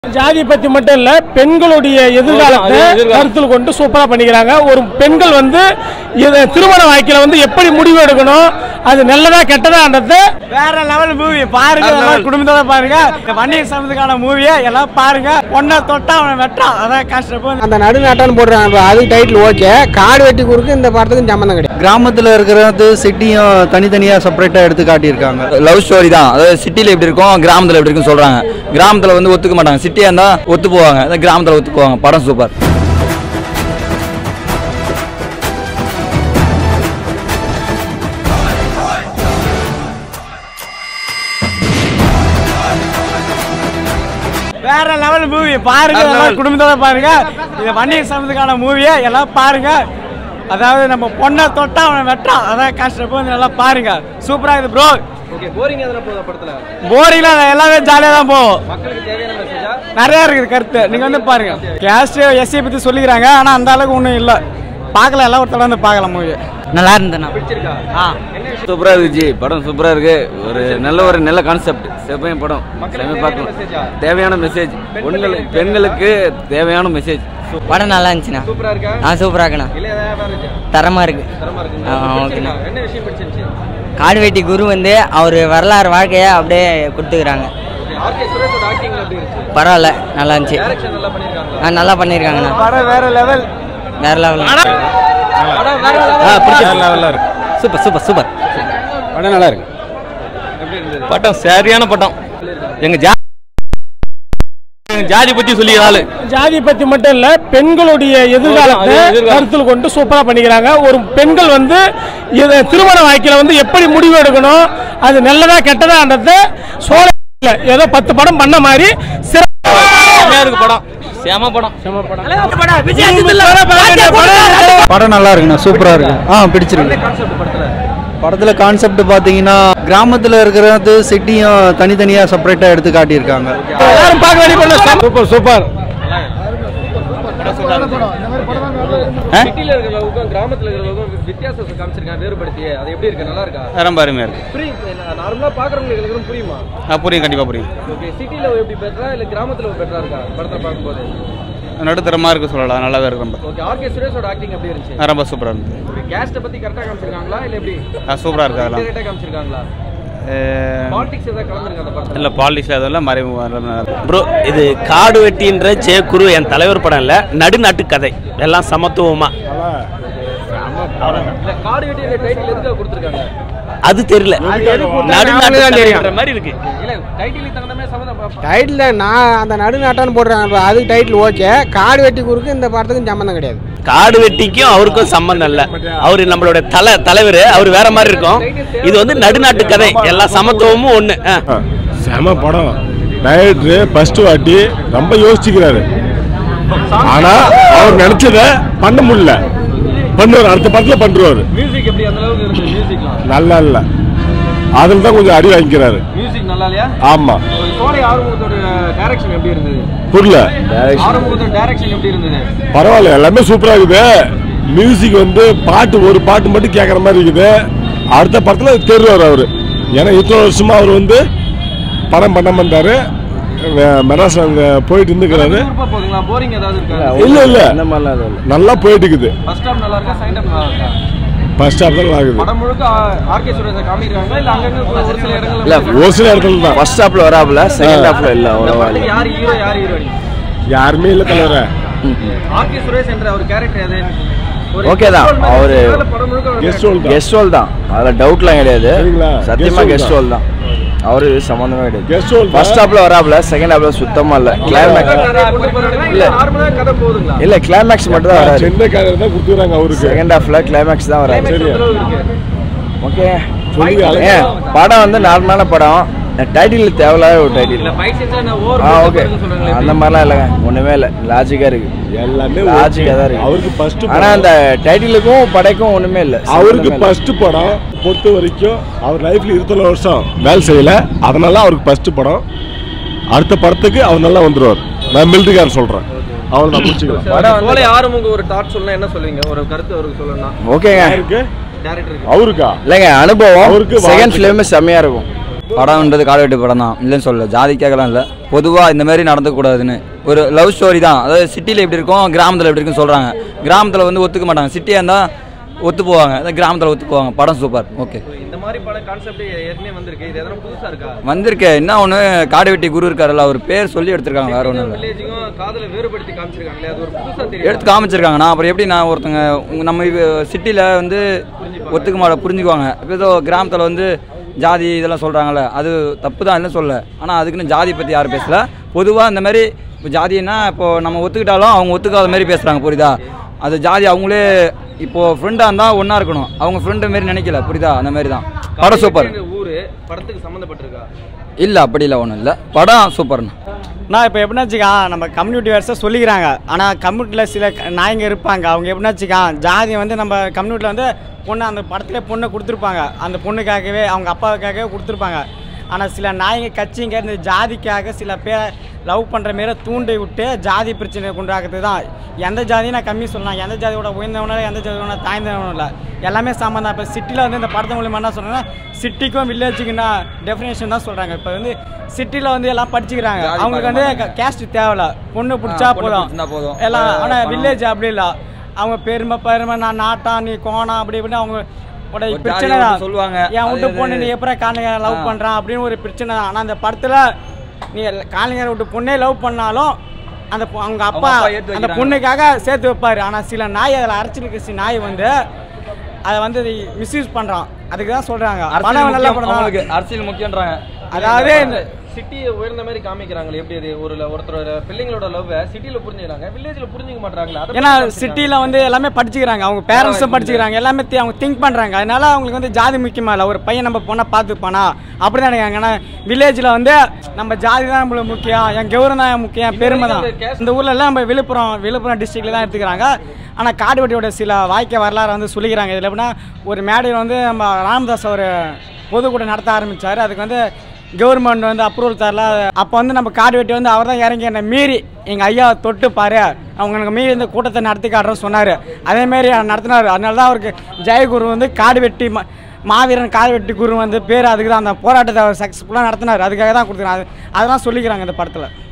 ஜாதி பத்தி மட்டும் இல்ல பெண்களுடைய எதிர்காலத்தை கருத்தில் கொண்டு சூப்பரா பண்ணிக்கிறாங்க ஒரு பெண்கள் வந்து இது திருமண வாழ்க்கையில வந்து எப்படி முடிவு எடுக்கணும் அது நல்லதா கெட்டதான்றத வேற லெவல் மூவி பாருங்க எல்லாம் குடும்பத்தோட பாருங்க இந்த வன்னியர் சமத்துக்கான மூவியை எல்லாம் பாருங்க ஒன்ன தொட்டா அவனை வெட்டான் அதான் கான்ஸ்டபிள் அந்த நடுநாட்டான்னு போடுறாங்க அது டைட்டில் ஓகே காடு வெட்டி குறுக்கு இந்த படத்துக்கு சம்மந்தம் கிடையாது கிராமத்தில் இருக்கிறது சிட்டியும் தனித்தனியாக செப்பரேட்டாக எடுத்து காட்டியிருக்காங்க லவ் ஸ்டோரி தான் அதாவது சிட்டியில் எப்படி இருக்கும் கிராமத்தில் எப்படி இருக்குன்னு சொல்கிறாங்க கிராமத்தில் வந்து ஒத்துக்க மாட்டாங்க சிட்டியாக இருந்தால் ஒத்து போவாங்க அதான் கிராமத்தில் ஒத்து போவாங்க படம் சூப்பர் வேற லெவல் மூவி பாருங்க எல்லாம் குடும்பத்தோட பாருங்க இந்த வன்னியர் சமத்துக்கான மூவியை எல்லாம் பாருங்க அதாவது நம்ம பொண்ணை தொட்டா அவனை வெட்டான் அதான் கான்ஸ்டபிள் எல்லாம் பாருங்க சூப்பரா இருக்குது ப்ரோ போரிங்லாம் எல்லாமே ஜாலியாக தான் போகும் நிறைய இருக்குது கருத்து நீங்க வந்து பாருங்க கேஸ்ட் எஸ்சியை பத்தி சொல்லிக்கிறாங்க ஆனா அந்த அளவுக்கு ஒன்றும் இல்லை பார்க்கல எல்லாம் ஒரு தடவை வந்து பார்க்கலாம் மூவி நல்லா இருந்தேண்ணா ஆ சூப்பராக இருந்துச்சு படம் சூப்பராக இருக்கு ஒரு நல்ல ஒரு நல்ல கான்செப்ட் செவ்வாய் படம் செம்மையா பார்க்கலாம் தேவையான மெசேஜ் பெண்கள் பெண்களுக்கு தேவையான மெசேஜ் படம் நல்லா இருந்துச்சுண்ணா ஆ சூப்பராக இருக்குண்ணா தரமாக இருக்கு ஆ ஓகேண்ணா காடு வெட்டி குரு வந்து அவர் வரலாறு வாழ்க்கையை அப்படியே கொடுத்துக்கிறாங்க பரவாயில்ல நல்லா இருந்துச்சு ஆ நல்லா பண்ணியிருக்காங்கண்ணா படம் வேற லெவல் வேற லெவல் சூப்பர் சூப்பர் சூப்பர் படம் நல்லா இருக்கு படம் சரியான படம் எங்க ஜா எங்க ஜாதி பத்தி சொல்லி ஆளு ஜாதி பத்தி மட்டும் இல்ல பெண்களுடைய எதிர்காலத்தை கருத்தில் கொண்டு சூப்பரா பண்ணிக்கிறாங்க ஒரு பெண்கள் வந்து இது திருமண வாழ்க்கையில வந்து எப்படி முடிவு எடுக்கணும் அது நல்லதா கெட்டதான்றத சோழ ஏதோ பத்து படம் பண்ண மாதிரி சிறப்பா செம்மையா இருக்கு படம் செம படம் படம் நல்லா இருக்குண்ணா சூப்பராக இருக்கு ஆ பிடிச்சிருக்கு படத்தில் கான்செப்ட் பார்த்தீங்கன்னா கிராமத்தில் இருக்கிறது சிட்டியும் தனித்தனியாக செப்பரேட்டாக எடுத்து காட்டியிருக்காங்க எல்லாரும் பார்க்க வேண்டிய படம் சூப்பர் சூப்பர் சிட்டில இருக்கிறவங்களுக்கும் கிராமத்துல இருக்கிறவங்களுக்கும் வித்தியாசத்தை காமிச்சிருக்காங்க வேறுபடுத்தி அது எப்படி இருக்கு நல்லா இருக்கா ரொம்ப அருமையா இருக்கு புரியும் நார்மலா பாக்குறவங்களுக்கு எல்லாரும் புரியுமா புரியும் கண்டிப்பா புரியும் ஓகே சிட்டில எப்படி பெட்டரா இல்ல கிராமத்துல பெட்டரா இருக்கா படத்தை பார்க்கும்போது நடுத்தரமா இருக்கு சொல்லலாம் நல்லாவே இருக்கு ரொம்ப ஓகே ஆர்கே சுரேஷோட ஆக்டிங் எப்படி இருந்துச்சு ரொம்ப சூப்பரா இருக்கு ஓகே கேஸ்ட பத்தி கரெக்டா காமிச்சிருக்காங்களா இல்ல எப்படி சூப்பரா இருக்கு அதெல்லாம் கரெக்டா காமிச்சிருக்காங்களா பாலிடிக்ஸ் ஏதாவது கலந்துருங்க அந்த படத்துல இல்ல பாலிடிக்ஸ் அதெல்லாம் மறைமுக ப்ரோ இது காடு வெட்டின்ற ஜே குரு என் தலைவர் படம் இல்ல நடுநாட்டு கதை எல்லாம் சமத்துவமா இல்ல காடு வெட்டி டைட்டில் எதுக்காக கொடுத்துருக்காங்க அது தெரியல நடுநாட்டு கதைன்ற மாதிரி இருக்கு இல்ல டைட்டிலுக்கு தகுந்த மாதிரி சம்மந்தம் டைட்டில் நான் அந்த நடுநாட்டான்னு போடுறாங்க அது டைட்டில் ஓகே காடு வெட்டி குறுக்கு இந்த படத்துக்கு சம்மந்தம் கிடையாது காடு வெட்டிக்கும் அவருக்கும் சம்பந்தம் இல்ல அவரு நம்மளோட தலை தலைவர் அவர் வேற மாதிரி இருக்கும் இது வந்து நடுநாட்டு கதை எல்லா சமத்துவமும் ஒண்ணு ஆ. செம படம் டைரக்டரு ஃபர்ஸ்ட் வாட்டி ரொம்ப யோசிச்சுக்கிறாரு ஆனா அவர் நினைச்சத பண்ண முடியல பண்ணுவார் அடுத்த படத்துல பண்றாரு மியூசிக் எப்படி அந்த அளவுக்கு இருக்கு மியூசிக்லாம் நல்லா இல்ல அதுல தான் கொஞ்சம் அடி வாங்கிக்கிறாரு மியூசிக் நல்லா இல்லையா ஆமா சோலை ஆறுமுகத்தோட டைரக்ஷன் எப்படி இருந்தது புரியல ஆறுமுகத்தோட டைரக்ஷன் எப்படி இருந்தது பரவாயில்ல எல்லாமே சூப்பரா இருக்குது மியூசிக் வந்து பாட்டு ஒரு பாட்டு மட்டும் கேட்குற மாதிரி இருக்குது அடுத்த படத்துல தேர்வார் அவரு ஏன்னா இத்தனை வருஷமா அவர் வந்து படம் பண்ண மாட்டாரு மெட்ராஸ் அங்க போயிட்டு இருந்துக்கிறாரு விருப்பம் போகுதுங்களா போரிங் ஏதாவது இருக்கா இல்ல இல்ல நல்லா போயிட்டு இருக்குது ஃபர்ஸ்ட் ஹாஃப் நல்லா இருக்கா செகண்ட் ஹாஃப் நல்லா இருக்கா ஃபர்ஸ்ட் ஹாஃப் தான் நல்லா இருக்குது படம் முழுக்க ஆர்கே சுரேஷை காமிக்கிறாங்க இல்ல அங்கங்க ஒரு சில இடங்கள்ல இல்ல, ஒரு சில இடத்துல தான் ஃபர்ஸ்ட் ஹாப்ல வராப்ல செகண்ட் ஹாப்ல இல்ல இந்த படத்துல யார் ஹீரோ யார் ஹீரோயின் யாருமே இல்ல தலைவர ஆர்கே சுரேஷ் என்ற ஒரு கேரக்டர் அது ஒரு Okay தான். guest role மாதிரி அவரு- இருக்கா? இல்ல படம் முழுக்க ஒரு கெஸ்ட் ரோல் தான் கெஸ்ட் ரோல் தான் அதுல டவுட்லாம் கிடையாது சரிங்களா? சத்தியமா Guest கெஸ்ட் role ரோல் தான் அவரு சம்பந்தமே கிடையாது கெஸ்ட் ரோல் ஃபர்ஸ்ட் ஹாப்ல வராப்ல செகண்ட் ஹாப்ல சுத்தமா இல்ல கதை கிளைமேக்ஸ் நிறைய கொண்டு போறாங்களா? இல்ல நார்மலா கதை போகுதுங்களா இல்ல கிளைமேக்ஸ் மட்டும் தான் வராது சென்னை காரர் தான் கொடுத்துறாங்க அவருக்கு செகண்ட் ஹாஃப்ல கிளைமேக்ஸ் தான் வராது Climax எந்த அளவுக்கு இருக்கு? ஓகே சொல்லி ஏன் படம் வந்து நார்மலான படம் டைட்டில் தேவையில்லாத ஒரு டைட்டில் இல்ல fight scenes எல்லாம் over ஆ boost ஓகே பண்ணுதுன்னு சொல்றாங்களே அந்த மாதிரிலாம் இல்லைங்க ஒண்ணுமே இல்லை லாஜிக்கா இருக்கு எல்லாமே லாஜிக்கா தான் இருக்கு அவருக்கு ஃபர்ஸ்ட் ஆனா அந்த டைட்டிலுக்கும் படைக்கும் ஒண்ணுமே இல்லை அவருக்கு ஃபர்ஸ்ட் படம் பொறுத்த வரைக்கும் அவர் லைஃப்ல இருபத்தொரு வருஷம் வேலை செய்யல அதனால அவருக்கு ஃபர்ஸ்ட் படம் அடுத்த படத்துக்கு அவர் நல்லா வந்துருவார் நான் மிலிட்டரிக்காரர் சொல்றேன் அவளை நான் முடிச்சுக்கலாம் படம் சோலை ஆறுமுக ஒரு தாட் சொல்லணும் என்ன சொல்லுவீங்க ஒரு கருத்து அவருக்கு சொல்லணும்னா ஓகேங்க யாருக்கு டேரக்டருக்கு அவருக்கா இல்லைங்க அனுபவம் அவருக்கு செகண்ட் வாழ்த்துக்கள். ஃபிலிம் செம்மையா இருக்கும் படம்ன்றது காலவெட்டு படம் தான் இல்லைன்னு சொல்லல ஜாதிக்காகலாம் இல்லை பொதுவாக இந்த மாதிரி நடந்துக்கூடாதுன்னு ஒரு லவ் ஸ்டோரி தான் அதாவது சிட்டியில் எப்படி இருக்கும் கிராமத்தில் எப்படி இருக்குன்னு சொல்கிறாங்க கிராமத்தில் வந்து ஒத்துக்க மாட்டாங்க சிட்டியாக இருந்தால் ஒத்து போவாங்க அதான் கிராமத்தில் ஒத்து போவாங்க படம் சூப்பர் ஓகே இந்த மாதிரி பல கான்செப்ட் ஏற்கனவே வந்திருக்கு இது எதனா புதுசா இருக்கா வந்திருக்கே என்ன ஒன்று காடு வெட்டி குரு இருக்காருல்ல அவர் பேர் சொல்லி எடுத்திருக்காங்க வேற ஒன்றும் இல்லை வில்லேஜுக்கும் காதல வேறுபடுத்தி காமிச்சிருக்காங்களே அது ஒரு புதுசா தெரியும் எடுத்து காமிச்சிருக்காங்க நான் அப்புறம் எப்படி நான் ஒருத்தங்க உங்க- நம்ம சிட்டியில் வந்து ஒத்துக்க மாட்ட புரிஞ்சுக்குவாங்க இப்போ ஏதோ கிராமத்தில் வந்து ஜாதி இதெல்லாம் சொல்கிறாங்கல்ல அது தப்பு தான் இல்லைன்னு சொல்ல ஆனால் அதுக்குன்னு ஜாதி பற்றி யாரும் பேசல பொதுவாக இந்த மாதிரி இப்போ ஜாதின்னா இப்போ நம்ம ஒத்துக்கிட்டாலும் அவங்க ஒத்துக்காத மாதிரி பேசுகிறாங்க புரியுதா அது ஜாதி அவங்களே இப்போ ஃப்ரெண்டாக இருந்தால் ஒன்றா இருக்கணும் அவங்க ஃப்ரெண்டு மாரி நினைக்கல புரியுதா அந்த மாதிரி தான் படம் சூப்பர் காலையில ஊரு படத்துக்கு சம்மந்தப்பட்டிருக்கா இல்லை அப்படி இல்லை ஒன்றும் இல்லை படம் சூப்பர்ண்ணா நான் இப்போ எப்படின்னா வச்சுக்கா நம்ம கம்யூனிட்டி வேர்ஸை சொல்லிக்கிறாங்க ஆனால் கம்யூனிட்டியில் சில க- நாய்ங்க இருப்பாங்க அவங்க எப்படின்னா வச்சுக்கா ஜாதி வந்து நம்ம கம்யூனிட்டியில் வந்து பொண்ணு அந்த படத்துல பொண்ணை கொடுத்துருப்பாங்க அந்த பொண்ணுக்காகவே அவங்க அப்பாவுக்காகவே கொடுத்துருப்பாங்க ஆனால் சில நாய்ங்க கட்சிங்க இந்த ஜாதிக்காக சில பேரை லவ் பண்ணுற மாரி தூண்டி விட்டு ஜாதி பிரச்சனை கொண்டாக்குறது தான் எந்த ஜாதியும் நான் கம்மி சொல்லலாம் எந்த ஜாதியோட உயர்ந்தவனும் இல்லை எந்த ஜாதியோட தாய்ந்தவனும் இல்லை எல்லாமே சம்மந்தம் இப்போ சிட்டியில் வந்து இந்த படத்து மூலியமாக என்ன சொல்கிறேன்னா சிட்டிக்கும் வில்லேஜுக்குன்னா டெஃபினேஷன் தான் சொல்கிறாங்க இப்போ வந்து சிட்டியில் வந்து எல்லாம் படிச்சுக்கிறாங்க ஜாதி அவங்களுக்கு வந்து பார்க்க கேஸ்ட் தேவையில்ல பொண்ணு பிடிச்சா பொண்ணு போதும் பிடிச்சிருந்தா போதும். எல்லாம் ஆனால் பணம். வில்லேஜ் அப்படி இல்லை அவங்க பெருமை பெருமை நான் நாட்டா நீ கோணா அப்படி இப்படின்னு அவங்க உடைய ஒரு பிரச்சனை ஜாதியை தான் வந்து சொல்லுவாங்க. என் அது விட்டு இது- பொண்ணு நீ எப்பறம் காலிங்கரை லவ் ஆ. பண்ணுறான் அப்படின்னு ஒரு பிரச்சனை தான் ஆனால் அந்த படத்தில் நீ காலிங்கரை விட்டு பொண்ணே லவ் பண்ணாலும் அந்த பொ- அவங்க அப்பா அப்பா ஏத்து அந்த வைக்கிறாங்க. பொண்ணுக்காக சேர்த்து வைப்பாரு ஆனால் சில நாய் அதில் அரைச்சிருக்க நாய் வந்து அதை வந்து மிஸ்யூஸ் பண்ணுறான் அதுக்கு தான் சொல்கிறாங்க படம் நல்ல படம் தான் அவங்களுக்கு அரசியல் முக்கியன்றாங்க அதாவது இந்த சிட்டியை உயர்ந்த மாதிரி காமிக்கிறாங்களே எப்படி அது ஒரு ஒருத்தரோட பிள்ளைங்களோட லவ் சிட்டில புரிஞ்சுக்கிறாங்க வில்லேஜ்ல புரிஞ்சுக்க மாட்டாங்களா அதை ஏன்னா பத்தி காமிச்சிருக்காங்க. சிட்டியில் வந்து எல்லாமே படிச்சுக்கிறாங்க அவங்க பேரண்ட்ஸும் படிச்சுக்கிறாங்க எல்லாமே தி- அவங்க திங்க் பண்ணுறாங்க அதனால அவங்களுக்கு வந்து ஜாதி முக்கியமா இல்லை ஒரு பையன் நம்ம பொண்ணை பார்த்துப்பானா அப்படி தான் நினைக்கிறாங்க ஏன்னா வில்லேஜில் வந்து நம்ம ஜாதி தான் நம்மளுக்கு முக்கியம் என் கௌரவம் தான் முக்கியம் பெருமை தான் இந்த ஊர்ல எல்லாம் நம்ம விழுப்புரம் விழுப்புரம் டிஸ்ட்ரிக்ட்ல தான் எடுத்துக்கிறாங்க ஆனால் காடுவெட்டியோட சில வாய்க்கை வரலாறு வந்து சொல்லிக்கிறாங்க இதில் எப்படின்னா ஒரு மேடையில் வந்து நம்ம ராமதாஸ் ஒரு பொதுக்கூட்டம் நடத்த ஆரம்பிச்சார் அதுக்கு வந்து கவர்மெண்ட் வந்து அப்ரூவல் தரல அப்போ வந்து நம்ம காடு வெட்டி வந்து அவர் தான் இறங்கி என்னை மீறி எங்கள் ஐயா தொட்டு பாரு அவங்களுக்கு மீறி இந்த கூட்டத்தை நடத்தி காட்டுறோன்னு சொன்னார் அதேமாரி நடத்தினார் அதனால தான் அவருக்கு ஜெயகுரு வந்து காடு வெட்டி ம- மாவீரன் காடு வெட்டி குரு வந்து பேர் அதுக்கு தான் அந்த போராட்டத்தை அவர் சக்ஸஸ்ஃபுல்லாக நடத்தினார் அதுக்காக தான் கொடுத்துருக்காங்க அது அதெல்லாம் சொல்லிக்கிறாங்க இந்த படத்தில்